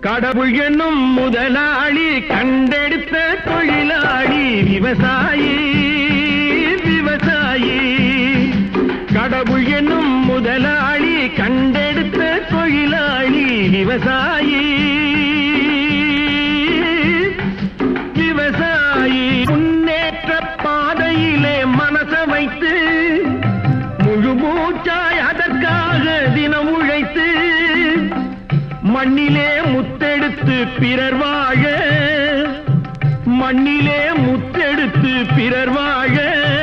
கடவுள் என்னும் முதலாளி கண்டெடுத்த தொழிலாளி விவசாயி விவசாயி கடவுள் என்னும் முதலாளி கண்டெடுத்த தொழிலாளி விவசாயி விவசாயி முன்னேற்ற பாதையிலே மனச வைத்து முழு மூச்சாய் அதற்காக தினம் உழைத்து மண்ணிலே முத்தெடுத்து பிறர் வாழ மண்ணிலே முத்தெடுத்து பிறர் வாழ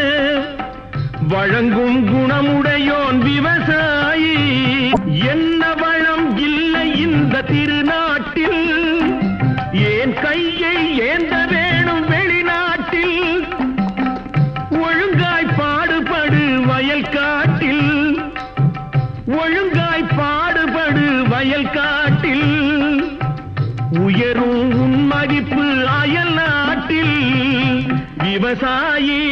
வழங்கும் குணமுடையோன் விவசாயி என்ன வளம் இல்லை இந்த திருநாட்டில் ஏன் கையை ஏந்த வேணும் வெளிநாட்டில் ஒழுங்காய் பாடுபடு வயல் காட்டில் ஒழுங்காய் பாடுபடு வயல் காட்டில் உயரும் உன் மதிப்பு அயல் நாட்டில் விவசாயி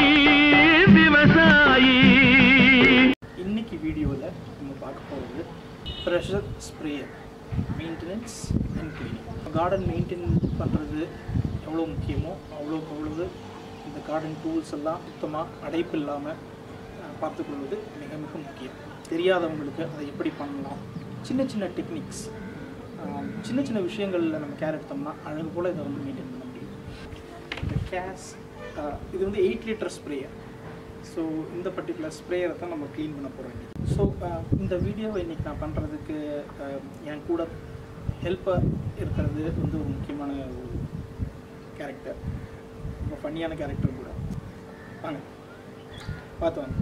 விவசாயி இன்னைக்கு வீடியோவில் நம்ம பார்க்க போகிறது pressure sprayer maintenance and cleaning garden maintain பண்ணுறது எவ்வளோ முக்கியமோ அவ்வளோக்கு அவ்வளவு இந்த கார்டன் டூல்ஸ் எல்லாம் சுத்தமாக அடைப்பு இல்லாமல் பார்த்துக்கொள்வது மிக மிக முக்கியம் தெரியாதவங்களுக்கு அதை எப்படி பண்ணலாம் சின்ன சின்ன டெக்னிக்ஸ் சின்ன சின்ன விஷயங்களில் நம்ம கேர் எடுத்தோம்னா அழகு போல் இதை வந்து மெயின்டைன் பண்ண முடியும் இந்த கேஸ் இது வந்து எயிட் லிட்டர் ஸ்ப்ரேயர் ஸோ இந்த பர்டிகுலர் ஸ்ப்ரேயரை தான் நம்ம க்ளீன் பண்ண போகிறோம் ஸோ இந்த வீடியோவை இன்றைக்கி நான் பண்ணுறதுக்கு என் கூட ஹெல்ப்பாக இருக்கிறது வந்து ஒரு முக்கியமான ஒரு கேரக்டர் ரொம்ப ஃபன்னியான கேரக்டர் கூட வாங்க பார்த்து வாங்க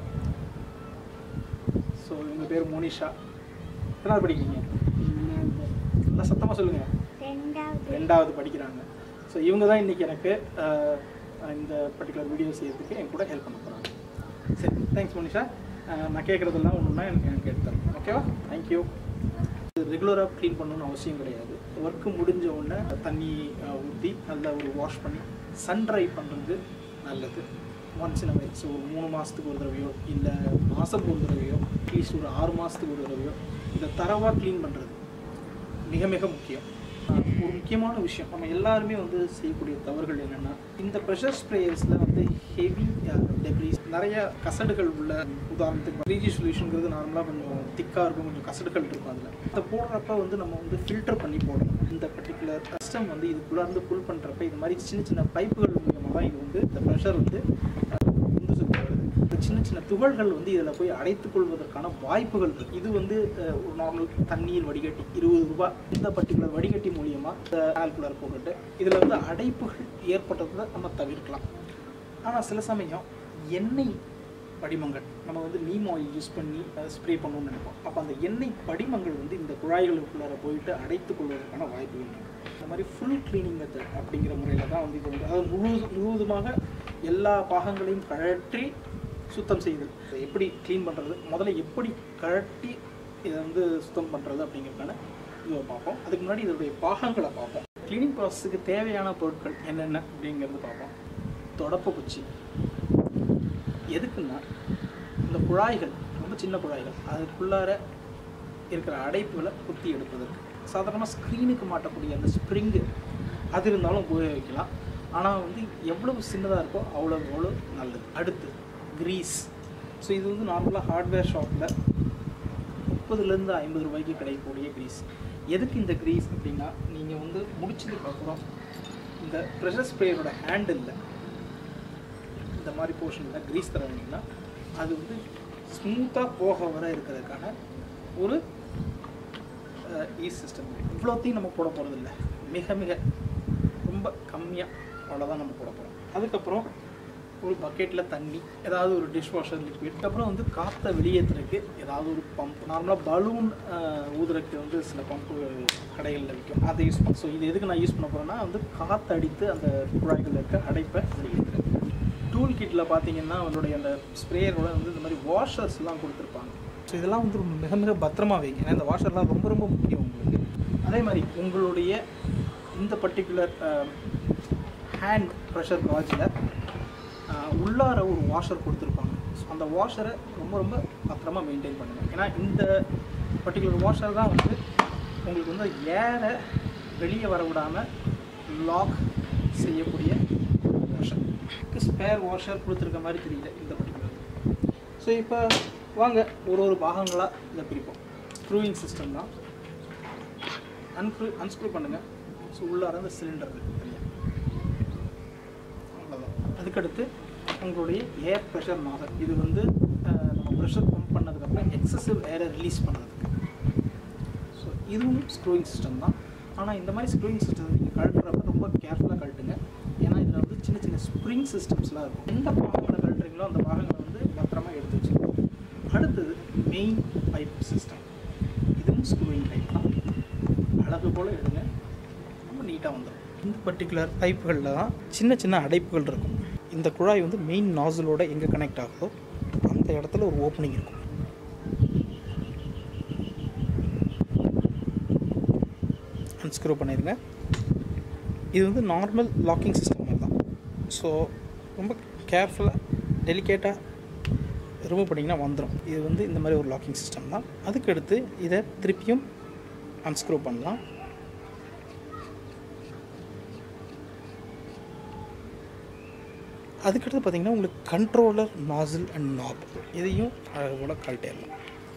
ஸோ இவங்க பேர் மோனிஷா எத்தனாவது படிக்கிறீங்க நல்லா சத்தமாக சொல்லுங்கள் ரெண்டாவது ரெண்டாவது படிக்கிறாங்க ஸோ இவங்க தான் இன்றைக்கி எனக்கு அஹ், இந்த பர்டிகுலர் வீடியோ செய்யறதுக்கு என் கூட ஹெல்ப் பண்ண போகிறாங்க சரி தேங்க்ஸ் மனிஷா அஹ், நான் கேட்குறதெல்லாம் ஒன்றுனா எனக்கு எனக்கு எடுத்து தரேன் ஓகேவா தேங்க்யூ ரெகுலராக க்ளீன் பண்ணணும்னு அவசியம் கிடையாது ஒர்க்கு முடிஞ்ச உடனே தண்ணி ஊற்றி நல்லா ஒரு வாஷ் பண்ணி சன் ட்ரை பண்ணுறது நல்லது ஒன்ஸ் இன் ஸோ ஒரு மூணு மாதத்துக்கு ஒரு தடவையோ இல்லை மாதம் ஒரு தடவையோ அட்லீஸ்ட் ஒரு ஆறு மாதத்துக்கு ஒரு தடவையோ இதை தரவாக க்ளீன் பண்ணுறது மிக மிக முக்கியம் ஆஹ் ஒரு முக்கியமான விஷயம் நம்ம எல்லாருமே வந்து செய்யக்கூடிய தவறுகள் என்னென்னா இந்த ப்ரெஷர் ஸ்ப்ரேயர்ஸில் வந்து ஹெவி டெப்ரிஸ் நிறைய கசடுகள் உள்ள உதாரணத்துக்கு த்ரீஜி சொல்யூஷனுங்கிறது நார்மலாக கொஞ்சம் திக்காக இருக்கும் கொஞ்சம் கசடுகள் இருக்கும் அதில் அதை போடுறப்ப வந்து நம்ம வந்து ஃபில்டர் பண்ணி போடணும் இந்த பர்டிகுலர் கஸ்டம் வந்து இதுக்குள்ளார்ந்து புல் பண்ணுறப்ப இது மாதிரி சின்ன சின்ன பைப்புகள் மூலமாக தான் இது வந்து இந்த ப்ரெஷர் வந்து ஆஹ் உந்து சுத்தி வருது இந்த சின்ன சின்ன துகள்கள் வந்து இதில் போய் அடைத்துக் கொள்வதற்கான வாய்ப்புகள் இருக்கு இது வந்து அஹ், ஒரு நார்மல் தண்ணீர் வடிகட்டி இருபது ரூபாய் இந்த பர்டிகுலர் வடிகட்டி மூலியமாக இந்த ஆல்குலர் போட்டுட்டு இதில் வந்து அடைப்புகள் ஏற்பட்டதை நம்ம தவிர்க்கலாம் ஆனால் சில சமயம் எண்ணெய் படிமங்கள் நம்ம வந்து நீம் ஆயில் யூஸ் பண்ணி ஸ்ப்ரே பண்ணணும்னு நினைப்போம் அப்போ அந்த எண்ணெய் படிமங்கள் வந்து இந்த குழாய்களுக்குள்ளார போயிட்டு அடைத்துக் கொள்வதற்கான வாய்ப்புகள் இருக்கு இந்த மாதிரி ஃபுல் க்ளீனிங் மெத்தட் அப்படிங்கிற முறையில் தான் வந்து இது வந்து அதாவது முழு முழுவதுமாக எல்லா பாகங்களையும் கழற்றி சுத்தம் செய்தல் இதை எப்படி க்ளீன் பண்ணுறது முதல்ல எப்படி கழட்டி இதை வந்து சுத்தம் பண்ணுறது அப்படிங்கிறதுக்கான இதுவை பார்ப்போம் அதுக்கு முன்னாடி இதோடைய பாகங்களை பார்ப்போம் க்ளீனிங் ப்ராசஸுக்கு தேவையான பொருட்கள் என்னென்ன அப்படிங்கிறது பார்ப்போம் தொடப்பு குச்சி எதுக்குன்னா இந்த குழாய்கள் ரொம்ப சின்ன குழாய்கள் அதுக்குள்ளார இருக்கிற அடைப்புகளை குத்தி எடுப்பதற்கு சாதாரணமாக ஸ்க்ரீனுக்கு மாட்டக்கூடிய அந்த ஸ்ப்ரிங்கு அது இருந்தாலும் உபயோகிக்கலாம் ஆனால் வந்து எவ்வளவு சின்னதாக இருக்கோ அவ்வளோ அவ்வளோ நல்லது அடுத்து கிரீஸ் ஸோ இது வந்து நார்மலாக ஹார்ட்வேர் ஷாப்பில் முப்பதுலேருந்து ஐம்பது ரூபாய்க்கு கிடைக்கக்கூடிய கிரீஸ் எதுக்கு இந்த கிரீஸ் அப்படின்னா நீங்கள் வந்து முடிச்சதுக்கப்புறம் இந்த ப்ரெஷர் ஸ்ப்ரேயரோட ஹேண்டில் இந்த மாதிரி போர்ஷனில் கிரீஸ் தரவீங்கன்னா அது வந்து ஸ்மூத்தாக போக வர இருக்கிறதுக்கான ஒரு ஈஸ் சிஸ்டம் இவ்வளோத்தையும் நம்ம போட போகிறதில்ல மிக மிக ரொம்ப கம்மியாக அவ்வளோதான் நம்ம போட போகிறோம் அதுக்கப்புறம் ஒரு பக்கெட்டில் தண்ணி ஏதாவது ஒரு டிஷ் வாஷர் லிக்விட் அப்புறம் வந்து காற்றை வெளியேற்றுறதுக்கு ஏதாவது ஒரு பம்ப் நார்மலாக பலூன் ஊதுறதுக்கு வந்து சில பம்பு கடைகளில் விற்கும் அதை யூஸ் பண்ண ஸோ இது எதுக்கு நான் யூஸ் பண்ண போகிறேன்னா வந்து காற்று அடித்து அந்த குழாய்களில் இருக்க அடைப்பை வெளியேற்றுறேன் டூல் கிட்டில் பார்த்தீங்கன்னா அவங்களுடைய அந்த ஸ்ப்ரேயரோட வந்து இந்த மாதிரி வாஷர்ஸ்லாம் கொடுத்துருப்பாங்க ஸோ இதெல்லாம் வந்து ரொம்ப மிக மிக பத்திரமா வைங்க ஏன்னா இந்த வாஷர்லாம் ரொம்ப ரொம்ப முக்கியம் உங்களுக்கு அதே மாதிரி உங்களுடைய இந்த பர்டிகுலர் ஹேண்ட் ப்ரெஷர் காஜில் உள்ளார ஒரு வாஷர் கொடுத்துருப்பாங்க ஸோ அந்த வாஷரை ரொம்ப ரொம்ப பத்திரமா மெயின்டைன் பண்ணுங்கள் ஏன்னா இந்த பர்டிகுலர் வாஷர் தான் வந்து உங்களுக்கு வந்து ஏரை வெளியே வர விடாமல் லாக் செய்யக்கூடிய வாஷர் ஸ்பேர் வாஷர் கொடுத்துருக்க மாதிரி தெரியல இந்த பர்டிகுலர் ஸோ இப்போ வாங்க ஒரு ஒரு பாகங்களாக இதை பிரிப்போம் ஸ்க்ரூவிங் சிஸ்டம் தான் அன்ஸ்க்ரூ அன்ஸ்க்ரூ பண்ணுங்கள் ஸோ உள்ளார அந்த சிலிண்டர் இருக்குது தனியாக அவ்வளோதான் அதுக்கடுத்து உங்களுடைய ஏர் ப்ரெஷர் நாசர் இது வந்து அஹ், நம்ம ப்ரெஷர் பம்ப் பண்ணதுக்கப்புறம் எக்ஸசிவ் ஏரை ரிலீஸ் பண்ணுறதுக்கு ஸோ இதுவும் ஸ்க்ரூவிங் சிஸ்டம் தான் ஆனால் இந்த மாதிரி ஸ்க்ரூவிங் சிஸ்டம் நீங்கள் கழட்டுறப்ப ரொம்ப கேர்ஃபுல்லாக கழட்டுங்க ஏன்னா இதில் வந்து சின்ன சின்ன ஸ்ப்ரிங் சிஸ்டம்ஸ்லாம் இருக்கும் எந்த பாகங்களை கழட்டுறீங்களோ அந்த பாகங்களை வந்து பத்திரமா எடுத்து வச்சுக்கோங்க அடுத்தது மெயின் பைப் சிஸ்டம் இதுவும் ஸ்க்ரூவிங் டைப் தான் அழகு போல் எடுங்க ரொம்ப நீட்டாக வந்துடும் இந்த பர்டிகுலர் பைப்புகளில் தான் சின்ன சின்ன அடைப்புகள் இருக்கும் இந்த குழாய் வந்து மெயின் நாசிலோட எங்கே கனெக்ட் ஆகுதோ அந்த இடத்துல ஒரு ஓப்பனிங் இருக்கும் அன்ஸ்க்ரூ பண்ணிடுங்க இது வந்து நார்மல் லாக்கிங் சிஸ்டம் மாதிரி தான் ஸோ ரொம்ப கேர்ஃபுல்லாக டெலிகேட்டாக ரிமூவ் பண்ணிங்கன்னா வந்துடும் இது வந்து இந்த மாதிரி ஒரு லாக்கிங் சிஸ்டம் தான் அதுக்கடுத்து இதை திருப்பியும் அன்ஸ்க்ரூ பண்ணலாம் அதுக்கடுத்து பார்த்தீங்கன்னா உங்களுக்கு கண்ட்ரோலர் நாசில் அண்ட் நாப் இதையும் அழகோட கழட்டிடலாம்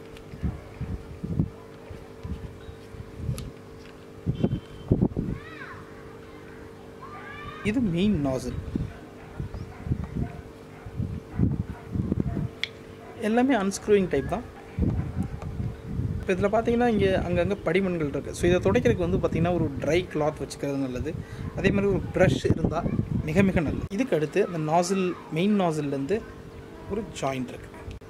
இது மெயின் நாசில் எல்லாமே அன்ஸ்க்ரூவிங் டைப் தான் இப்போ இதில் பார்த்தீங்கன்னா இங்கே அங்கங்கே படிமண்கள் இருக்குது ஸோ இதை துடைக்கிறதுக்கு வந்து பார்த்திங்கன்னா ஒரு ட்ரை கிளாத் வச்சுக்கிறது நல்லது அதே மாதிரி ஒரு ப்ரஷ் இருந்தால் மிக மிக நல்லது இதுக்கு அடுத்து அந்த நாசில் மெயின் நாசில்லேருந்து ஒரு ஜாயிண்ட் இருக்குது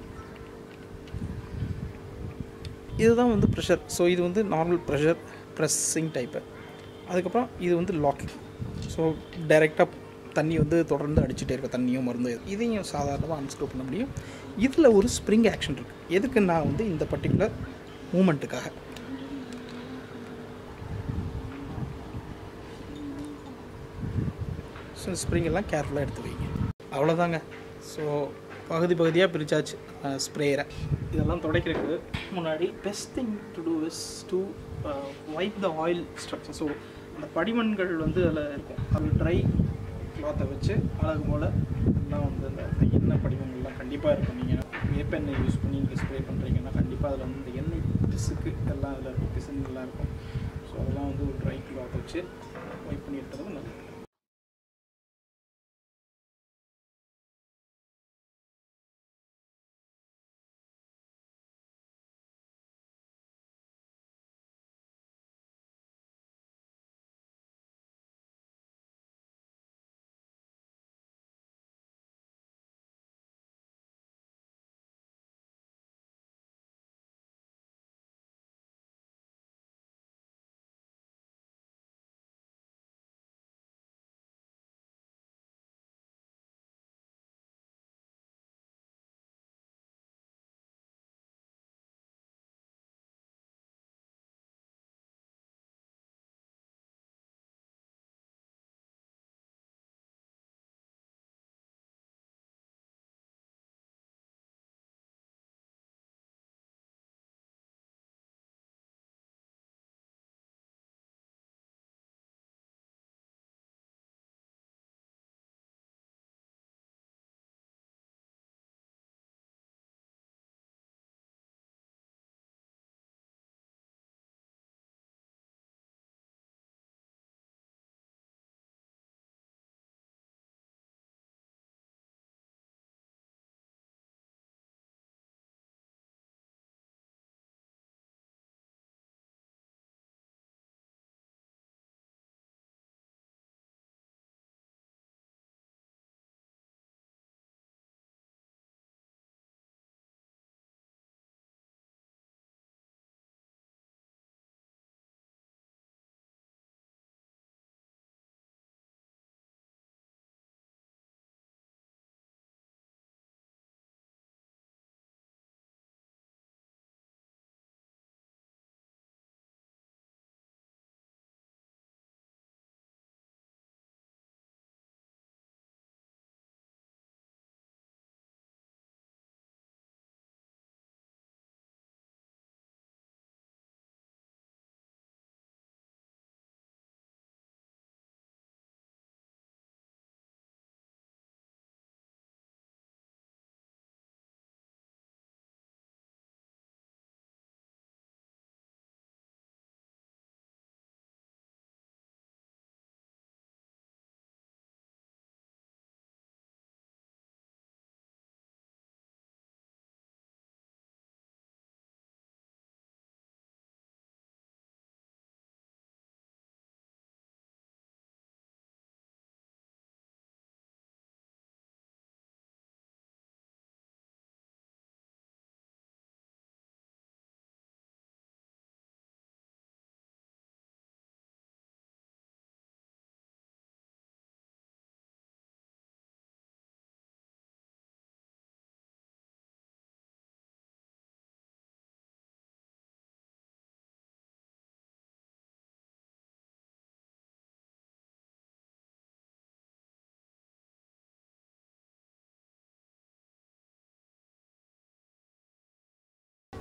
இதுதான் வந்து ப்ரெஷர் ஸோ இது வந்து நார்மல் ப்ரெஷர் ப்ரெஸ்ஸிங் டைப்பு அதுக்கப்புறம் இது வந்து லாக்கிங் ஸோ டைரெக்டாக தண்ணி வந்து தொடர்ந்து அடிச்சுட்டே இருக்க தண்ணியோ மருந்தோ எது- இதையும் சாதாரணமாக அன்ஸ்க்ரூ பண்ண முடியும் இதில் ஒரு ஸ்ப்ரிங் ஆக்ஷன் இருக்குது எதுக்கு நான் வந்து இந்த பர்டிகுலர் மூமெண்ட்டுக்காக ஸோ ஸ்ப்ரிங் எல்லாம் கேர்ஃபுல்லாக எடுத்து வைங்க அவ்வளோதாங்க ஸோ பகுதி பகுதியாக பிரிச்சாச்சு ஸ்ப்ரேயரை இதெல்லாம் துடைக்கிறதுக்கு முன்னாடி best thing to do is to wipe the oil structure so அந்த படிமண்கள் வந்து அதில் இருக்கும் அது ட்ரை கிளாத்தை வச்சு அழகு போல் எல்லாம் வந்து அந்த எண்ணெய் படிமங்கள்லாம் கண்டிப்பாக இருக்கும் நீங்கள் வேப்பெண்ணெய் யூஸ் பண்ணி நீங்கள் ஸ்ப்ரே பண்ணுறீங்கன்னா கண்டிப்பாக அதில் வந்து இந்த எண்ணெய் பிசுக்கு எல்லாம் அதில் இருக்கும் பிசுங்கெல்லாம் இருக்கும் ஸோ அதெல்லாம் வந்து ஒரு ட்ரை கிளாத் வச்சு வைப் பண்ணி எடுத்துறது நல்லது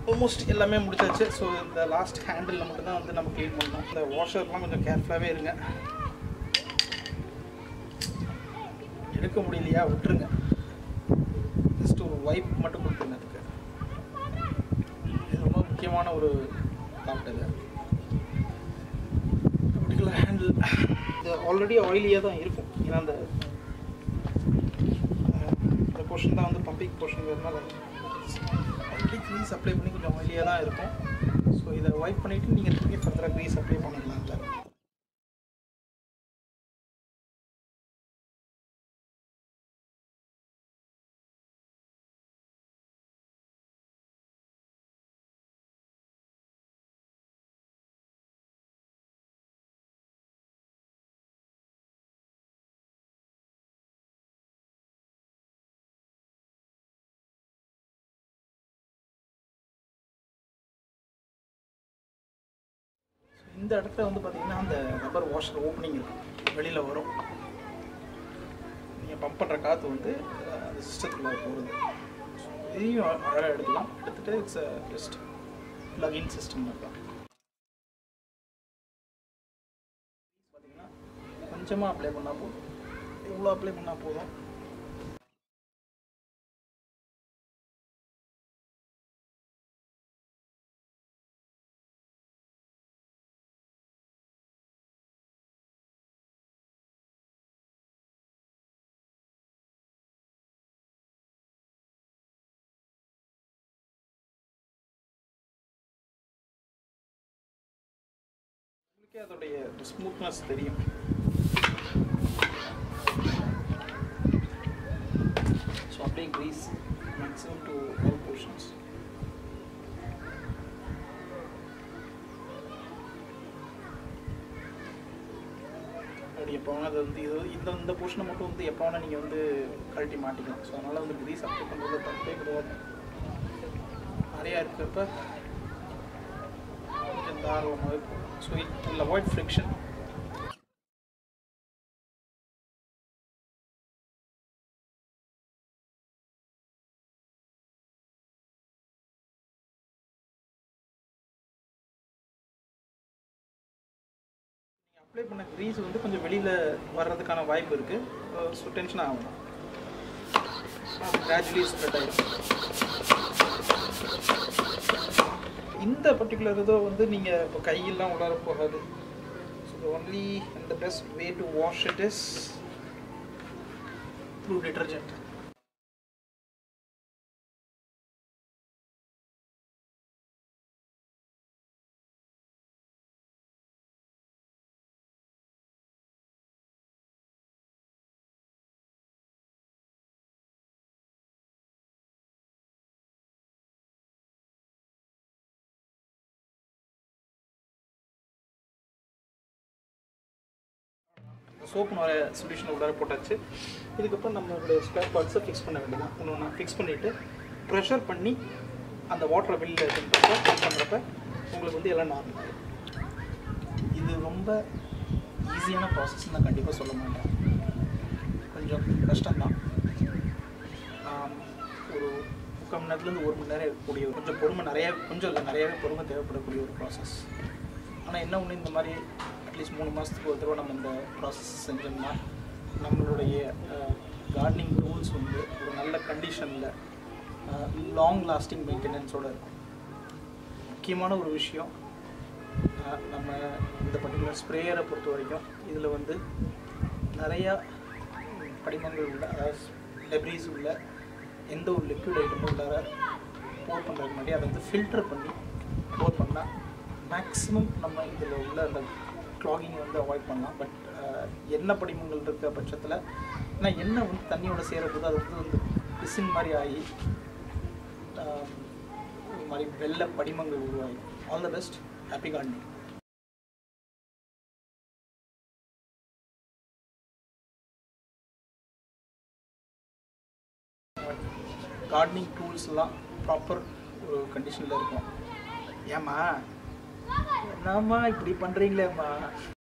ஆல்மோஸ்ட் எல்லாமே முடிச்சாச்சு ஸோ இந்த லாஸ்ட் ஹேண்டில் மட்டும் தான் வந்து நம்ம க்ளீன் பண்ணணும் இந்த வாஷர்லாம் கொஞ்சம் கேர்ஃபுல்லாகவே இருங்க எடுக்க முடியலையா விட்டுருங்க ஜஸ்ட் ஒரு வைப் மட்டும் கொடுத்துருங்க அதுக்கு இது ரொம்ப முக்கியமான ஒரு தாட் இது பர்டிகுலர் ஹேண்டில் இது ஆல்ரெடி ஆயிலியாக தான் இருக்கும் ஏன்னா அந்த அஹ், இந்த போர்ஷன் தான் வந்து பம்பிங் போர்ஷன்ங்கிறதுனால ஆல்ரெடி க்ரீஸ் அப்ளை பண்ணி கொஞ்சம் ஆயிலியாக தான் இருக்கும் ஸோ இதை வைப் பண்ணிவிட்டு நீங்கள் திரும்பி ஃபர்தராக க்ரீஸ் அப்ளை பண்ணிக்கலாம் அதில் இந்த இடத்துல வந்து பார்த்தீங்கன்னா அந்த ரப்பர் வாஷர் ஓப்பனிங் இருக்கும் வெளியில் வரும் நீங்கள் பம்ப் பண்ணுற காற்று வந்து அஹ், அந்த சிஸ்டத்துக்குள்ள போகிறது இதையும் அழகாக எடுக்கலாம் எடுத்துகிட்டு இட்ஸ் ஜஸ்ட் ப்ளகின் சிஸ்டம் தான் பார்த்தீங்கன்னா கொஞ்சமாக அப்ளை பண்ணால் போதும் எவ்வளோ அப்ளை பண்ணால் போதும் உங்களுக்கே அதோடைய ஸ்மூத்னஸ் தெரியும் ஸோ அப்படியே grease maximum to all portions அப்படி எப்போ வேணால் அது வந்து இது இந்த இந்த போர்ஷனை மட்டும் வந்து எப்போ வேணால் நீங்கள் வந்து கழட்டி மாட்டிக்கலாம் ஸோ அதனால் வந்து க்ரீஸ் அப்ளை பண்ணுறது தப்பே கிடையாது நிறையா இருக்கிறப்ப கொஞ்சம் தாராளமாகவே போகும் so it will avoid friction நீங்கள் அப்ளை பண்ண க்ரீஸ் வந்து கொஞ்சம் வெளியில் வர்றதுக்கான வாய்ப்பு இருக்குது ஸோ டென்ஷன் ஆகும் கிராஜுவலி ஸ்ப்ரெட் ஆகிடும் இந்த பர்டிகுலர் இதோ வந்து நீங்கள் இப்போ கையெல்லாம் உள்ளார போகாது so only and the best way to wash it is through detergent soap நிறைய சொல்யூஷன் உள்ளார போட்டாச்சு இதுக்கப்புறம் நம்மளுடைய ஸ்பேர் பார்ட்ஸை ஃபிக்ஸ் பண்ண வேண்டியதான் ஒன்று ஒன்றா ஃபிக்ஸ் பண்ணிவிட்டு ப்ரெஷர் பண்ணி அந்த வாட்டரை வெளியில் எடுத்துன்றப்ப ஃபில் பண்ணுறப்ப உங்களுக்கு வந்து எல்லாம் நார்மல் இது ரொம்ப ஈஸியான ப்ராசஸ் நான் கண்டிப்பாக சொல்ல மாட்டேன் கொஞ்சம் கஷ்டம்தான் ஆம், ஒரு முக்கால் மணி நேரத்துலேருந்து ஒரு மணி நேரம் இருக்கக்கூடிய ஒரு கொஞ்சம் பொறுமை நிறைய கொஞ்சம் இல்லை நிறையவே பொறுமை தேவைப்படக்கூடிய ஒரு ப்ராசஸ் ஆனால் என்ன ஒன்று இந்த மாதிரி அட்லீஸ்ட் மூணு மாதத்துக்கு ஒரு தடவை நம்ம இந்த ப்ராசஸ் செஞ்சோம்னா நம்மளுடைய கார்டனிங் டூல்ஸ் வந்து ஒரு நல்ல கண்டிஷனில் லாங் லாஸ்டிங் மெயின்டெனன்ஸோடு இருக்கும் முக்கியமான ஒரு விஷயம் அஹ், நம்ம இந்த பர்டிகுலர் ஸ்ப்ரேயரை பொறுத்த வரைக்கும் இதில் வந்து நிறையா படிமங்கள் உள்ள அதாவது டெப்ரீஸ் உள்ள எந்த ஒரு லிக்விட் ஐட்டமும் உள்ளார போர் பண்ணுறதுக்கு முன்னாடி அதை வந்து ஃபில்டர் பண்ணி போர் பண்ணால் மேக்ஸிமம் நம்ம இதில் உள்ள அந்த க்ளாகிங்கை வந்து அவாய்ட் பண்ணலாம் பட் எண்ணெய் படிமங்கள் இருக்க பட்சத்தில் ஏன்னா எண்ணெய் வந்து தண்ணியோட சேரும்போது அது வந்து வந்து பிசின் மாதிரி ஆகி ஆஹ், ஒரு மாதிரி வெள்ளை படிமங்கள் உருவாகி all the best happy gardening gardening டூல்ஸ்லாம் ப்ராப்பர் ஒரு கண்டிஷனில் இருக்கும் ஏம்மா என்னம்மா இப்படி பண்ணுறீங்களேம்மா